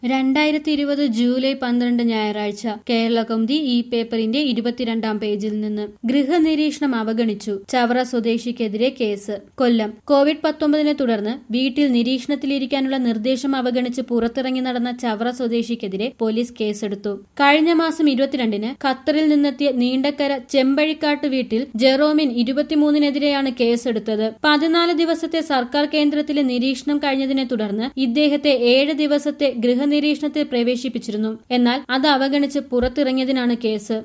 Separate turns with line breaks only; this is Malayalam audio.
രണ്ടായിരത്തി ഇരുപത് ജൂലൈ പന്ത്രണ്ട് ഞായറാഴ്ച കേരള കൗമുദി ഈ പേപ്പറിന്റെ ഇരുപത്തിരണ്ടാം പേജിൽ നിന്ന് ഗൃഹനിരീക്ഷണം അവഗണിച്ചു ചവറ സ്വദേശിക്കെതിരെ കേസ് കൊല്ലം കോവിഡ് പത്തൊമ്പതിനെ തുടർന്ന് വീട്ടിൽ നിരീക്ഷണത്തിലിരിക്കാനുള്ള നിർദ്ദേശം അവഗണിച്ച് പുറത്തിറങ്ങി നടന്ന ചവറ സ്വദേശിക്കെതിരെ പോലീസ് കേസെടുത്തു കഴിഞ്ഞ മാസം ഇരുപത്തിരണ്ടിന് ഖത്തറിൽ നിന്നെത്തിയ നീണ്ടക്കര ചെമ്പഴിക്കാട്ട് വീട്ടിൽ ജെറോമിൻ ഇരുപത്തിമൂന്നിനെതിരെയാണ് കേസെടുത്തത് പതിനാല് ദിവസത്തെ സർക്കാർ കേന്ദ്രത്തിലെ നിരീക്ഷണം കഴിഞ്ഞതിനെ തുടർന്ന് ഇദ്ദേഹത്തെ ഏഴ് ദിവസത്തെ ഗൃഹനിരീക്ഷണത്തിൽ പ്രവേശിപ്പിച്ചിരുന്നു എന്നാൽ അത് അവഗണിച്ച് പുറത്തിറങ്ങിയതിനാണ് കേസ്